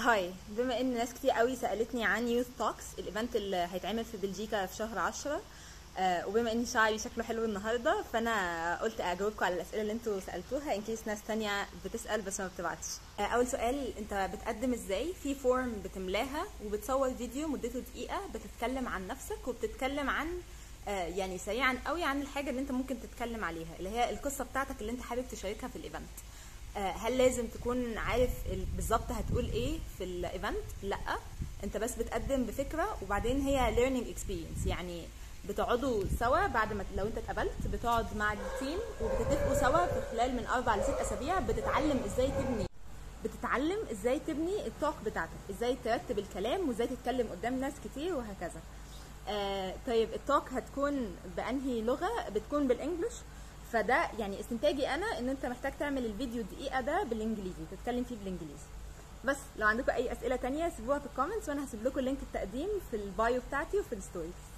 هاي بما ان ناس كتير قوي سالتني عن يوث توكس الايفنت اللي هيتعمل في بلجيكا في شهر 10 آه وبما ان شعري شكله حلو النهارده فانا قلت اجاوبكم على الاسئله اللي انتوا سالتوها ان كيس ناس تانية بتسال بس ما بتبعتش آه اول سؤال انت بتقدم ازاي في فورم بتملاها وبتصور فيديو مدته دقيقه بتتكلم عن نفسك وبتتكلم عن آه يعني سريعا قوي عن الحاجه اللي انت ممكن تتكلم عليها اللي هي القصه بتاعتك اللي انت حابب تشاركها في الايفنت آه، هل لازم تكون عارف ال- بالظبط هتقول ايه في الايفنت لا انت بس بتقدم بفكره وبعدين هي learning experience يعني بتقعدوا سوا بعد ما لو انت اتقبلت بتقعد مع التيم وبتتفقوا سوا في خلال من اربع لست اسابيع بتتعلم ازاي تبني بتتعلم ازاي تبني التوك بتاعتك ازاي ترتب الكلام وازاي تتكلم قدام ناس كتير وهكذا آه طيب التوك هتكون بانهي لغه بتكون بالانجلش فده يعني استنتاجي انا ان انت محتاج تعمل الفيديو الدقيقه ده بالانجليزي تتكلم فيه بالانجليزي بس لو عندكم اي اسئله تانية سيبوها في الكومنتس وانا هسيب لكم لينك التقديم في البايو بتاعتي وفي الستوريز